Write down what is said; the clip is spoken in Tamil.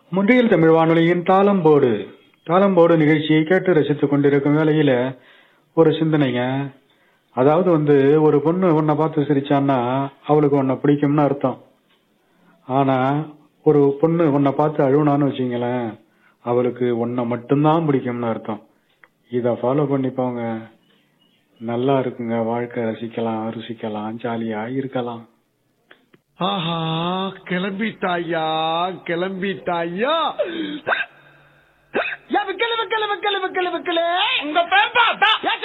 முன்றியல் தமிழ் வானொலியின் தாளம்போடு தாளம்போடு நிகழ்ச்சியை கேட்டு ரசித்துக் கொண்டிருக்கும் வேளையில ஒரு சிந்தனைங்க அதாவது வந்து ஒரு பொண்ணு உன்னை பார்த்து சிரிச்சான்னா அவளுக்கு உன்னை பிடிக்கும்னு அர்த்தம் ஆனா ஒரு பொண்ணு உன்னை பார்த்து அழுவுனான்னு வச்சுங்களேன் அவளுக்கு உன்னை மட்டும்தான் பிடிக்கும்னு அர்த்தம் இத ஃபாலோ பண்ணிப்போங்க நல்லா இருக்குங்க வாழ்க்கை ரசிக்கலாம் ருசிக்கலாம் ஜாலியா இருக்கலாம் ஆஹா கிளம்பிட்டாயா கிளம்பிட்டாயா யா, விக்கலு, விக்கலு, விக்கலு, விக்கலு, விக்கலு. உங்க பேப்பா யா,